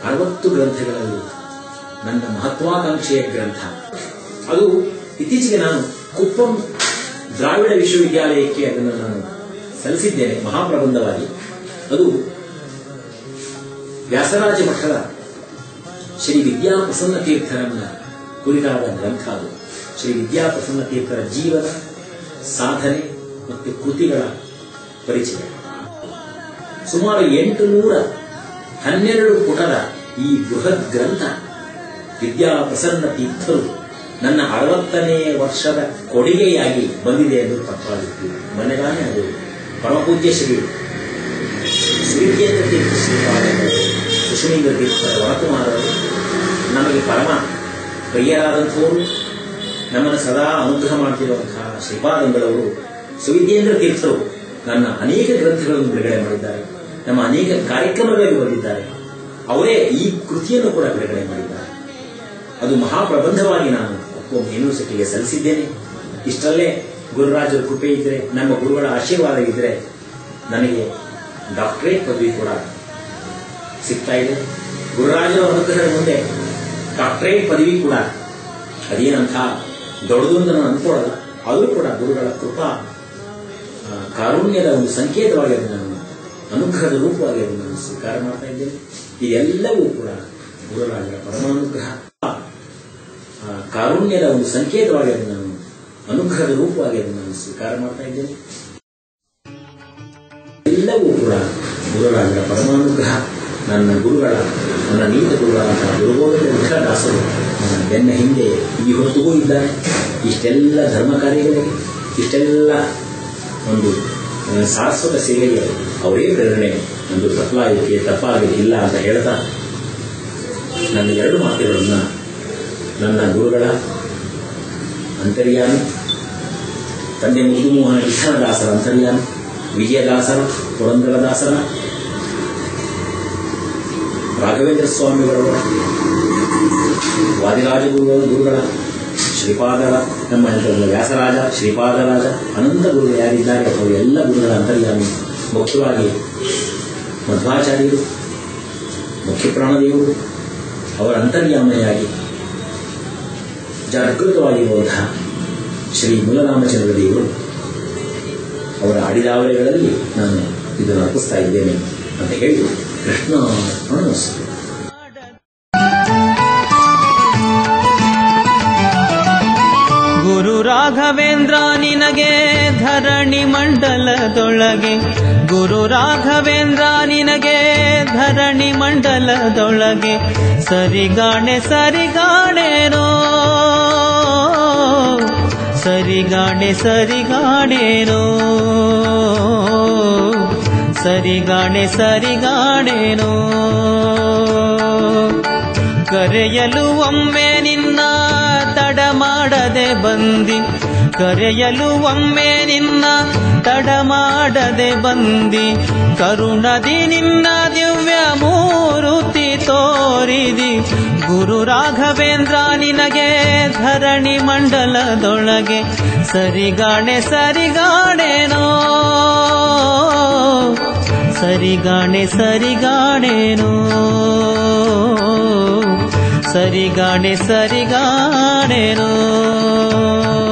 ಅರವತ್ತು ಗ್ರಂಥಗಳಲ್ಲಿ ನನ್ನ ಮಹತ್ವಾಕಾಂಕ್ಷೆಯ ಗ್ರಂಥ ಅದು ಇತ್ತೀಚೆಗೆ ನಾನು ಕುಪ್ಪಂ ದ್ರಾವಿಡ ವಿಶ್ವವಿದ್ಯಾಲಯಕ್ಕೆ ಅದನ್ನು ನಾನು ಸಲ್ಲಿಸಿದ್ದೇನೆ ಮಹಾಪ್ರಬಂಧವಾಗಿ ಅದು ವ್ಯಾಸರಾಜ ಮಠದ ಶ್ರೀ ವಿದ್ಯಾ ಪ್ರಸನ್ನ ತೀರ್ಥರನ್ನ ಕುರಿತಾದ ಗ್ರಂಥ ಅದು ಶ್ರೀ ವಿದ್ಯಾ ಪ್ರಸನ್ನ ತೀರ್ಥರ ಜೀವನ ಸಾಧನೆ ಮತ್ತು ಕೃತಿಗಳ ಪರಿಚಯ ಸುಮಾರು ಎಂಟು ನೂರ ಹನ್ನೆರಡು ಪುಟದ ಈ ಬೃಹತ್ ಗ್ರಂಥ ವಿದ್ಯಾ ಪ್ರಸನ್ನ ತೀರ್ಥರು ನನ್ನ ಅರವತ್ತನೇ ವರ್ಷದ ಕೊಡುಗೆಯಾಗಿ ಬಂದಿದೆ ಎಂದು ತಪ್ಪಾಗುತ್ತಿದೆ ಮನೆಗಾನೆ ಅದು ಪರಮಪೂಜ್ಯ ಶ್ರೀ ಶ್ರೀಕೇಂದ್ರ ತೀರ್ಥ ಶ್ರೀಪಾದಂಗಳು ಕುಶಲಿಂಗ ತೀರ್ಥರ ವರಕುಮಾರರು ನಮಗೆ ಪರಮ ಪ್ರಿಯರಾದಂಥವರು ನಮ್ಮನ್ನು ಸದಾ ಅನುಗ್ರಹ ಮಾಡ್ತಿರುವಂತಹ ಶ್ರೀಪಾದಂಗಳವರು ಸುವಿದ್ಯೇಂದ್ರ ತೀರ್ಥರು ನನ್ನ ಅನೇಕ ಗ್ರಂಥಗಳನ್ನು ಬಿಡುಗಡೆ ಮಾಡಿದ್ದಾರೆ ನಮ್ಮ ಅನೇಕ ಕಾರ್ಯಕ್ರಮಗಳಲ್ಲಿ ಬಂದಿದ್ದಾರೆ ಅವರೇ ಈ ಕೃತಿಯನ್ನು ಕೂಡ ಬಿಡುಗಡೆ ಮಾಡಿದ್ದಾರೆ ಅದು ಮಹಾಪ್ರಬಂಧವಾಗಿ ನಾನು ಒಪ್ಪುವ ಯೂನಿವರ್ಸಿಟಿಗೆ ಸಲ್ಲಿಸಿದ್ದೇನೆ ಇಷ್ಟರಲ್ಲೇ ಗುರುರಾಜರ ಕೃಪೆ ಇದ್ರೆ ನಮ್ಮ ಗುರುಗಳ ಆಶೀರ್ವಾದ ಇದ್ರೆ ನನಗೆ ಡಾಕ್ಟರೇಟ್ ಪದವಿ ಕೂಡ ಸಿಗ್ತಾ ಇದೆ ಗುರುರಾಜರ ಅನುಗ್ರಹದ ಮುಂದೆ ಡಾಕ್ಟರೇಟ್ ಪದವಿ ಕೂಡ ಅದೇನಂತ ದೊಡ್ಡದು ಅಂತ ನಾನು ಅನ್ಕೊಳ್ಳಲ್ಲ ಆದರೂ ಕೂಡ ಗುರುಗಳ ಕೃಪಾ ಆ, ಕಾರುಣ್ಯದ ಒಂದು ಸಂಕೇತವಾಗಿ ಅದನ್ನು ನಾನು ಅನುಗ್ರಹದ ರೂಪವಾಗಿ ಅದನ್ನು ನಾನು ಸ್ವೀಕಾರ ಮಾಡ್ತಾ ಇದ್ದೇನೆ ಇದೆಲ್ಲವೂ ಕೂಡ ಗುರುರಾಜರ ಪರಮಾನುಗ್ರಹ ಆ, ಕಾರುಣ್ಯದ ಒಂದು ಸಂಕೇತವಾಗಿ ಅದನ್ನು ನಾನು ಅನುಗ್ರಹದ ರೂಪವಾಗಿ ಅದನ್ನು ನಾನು ಸ್ವೀಕಾರ ಮಾಡ್ತಾ ಇದ್ದೇನೆ ಎಲ್ಲವೂ ಕೂಡ ಗುರುರಾಜರ ಪರಮಾನುಗ್ರಹ ನನ್ನ ಗುರುಗಳ ನನ್ನ ನೀತ ಗುರುಗಳಾದ ಗುರುಗೋವಿಂದ ವಿಠಲದಾಸರು ನನ್ನ ಬೆನ್ನ ಹಿಂದೆ ಈ ಹೊತ್ತಿಗೂ ಇದ್ದಾರೆ ಇಷ್ಟೆಲ್ಲ ಧರ್ಮ ಕಾರ್ಯಗಳಿಗೆ ಇಷ್ಟೆಲ್ಲ ಒಂದು ಆ, ಶಾಶ್ವತ ಸೇವೆಗೆ ಅವರೇ ಪ್ರೇರಣೆ ಒಂದು ತಪ್ಪಲಾಗಲಿಕ್ಕೆ ತಪ್ಪಾಗಲಿಕ್ಕಿಲ್ಲ ಅಂತ ಹೇಳ್ತಾ ನನ್ನ ಎರಡು ಮಾತುಗಳನ್ನ ನನ್ನ ಗುರುಗಳ ಅಂತರ್ಯಾಮಿ ತಂದೆ ಮುದ್ದುಮೋಹನ ವಿಠಲದಾಸರ ಅಂತರ್ಯಾಮಿ ವಿಜಯದಾಸರ ಪುರಂದರದಾಸರ ರಾಘವೇಂದ್ರ ಸ್ವಾಮಿಗಳವರ ವಾದಿರಾಜ ಗುರುಗಳ ಗುರುಗಳ ಶ್ರೀಪಾದರ ನಮ್ಮ ಹೆಸರಲ್ಲಿ ವ್ಯಾಸರಾಜ ಶ್ರೀಪಾದರಾಜ ಅನಂತ ಗುರುಗಳು ಯಾರಿದ್ದಾರೆ ಅವರು ಎಲ್ಲ ಗುರುಗಳ ಅಂತರ್ಯಾಮಿ ಮುಖ್ಯವಾಗಿ ಮಧ್ವಾಚಾರ್ಯರು ಮುಖ್ಯ ಪ್ರಾಣದೇವರು ಅವರ ಅಂತರ್ಯಾಮಿಯಾಗಿ ಜಾಗೃತವಾಗಿರುವಂತಹ ಶ್ರೀ ಮೂಲರಾಮಚಂದ್ರ ದೇವರು ಅವರ ಅಡಿದಾವಳೆಗಳಲ್ಲಿ ನಾನು ಇದನ್ನು ಅರ್ಪಿಸ್ತಾ ಇದ್ದೇನೆ ಅಂತ ಹೇಳಿ ಕೃಷ್ಣ ಅರ್ಪಣಮಸ್ತು. ಗುರು ರಾಘವೇಂದ್ರ ನಿನಗೆ ಧರಣಿ ಮಂಡಲದೊಳಗೆ ಗುರು ರಾಘವೇಂದ್ರ ನಿನಗೆ ಧರಣಿ ಮಂಡಲದೊಳಗೆ ಸರಿಗಾಣೆ ಸರಿಗಾಣೇನೋ ಸರಿಗಾಣೆ ಸರಿಗಾಣೇನೋ ಸರಿಗಾಣೆ ಸರಿಗಾಣೇನೋ ಕರೆಯಲು ಒಮ್ಮೆ ನಿನ್ನ ತಡ ಮಾಡದೆ ಬಂದಿ ಕರೆಯಲು ಒಮ್ಮೆ ನಿನ್ನ ತಡ ಮಾಡದೆ ಬಂದಿ ಕರುಣದಿ ನಿನ್ನ ದಿವ್ಯ ಮೂರುತಿ ತೋರಿದಿ ಗುರು ರಾಘವೇಂದ್ರ ನಿನಗೆ ಧರಣಿ ಮಂಡಲದೊಳಗೆ ಸರಿಗಾಣೆ ಸರಿಗಾಣೇನೋ ಸರಿಗಾಣೆ ಸರಿಗಾಣೇನೋ ಸರಿಗಾಣೆ ಸರಿಗಾಣೇನೋ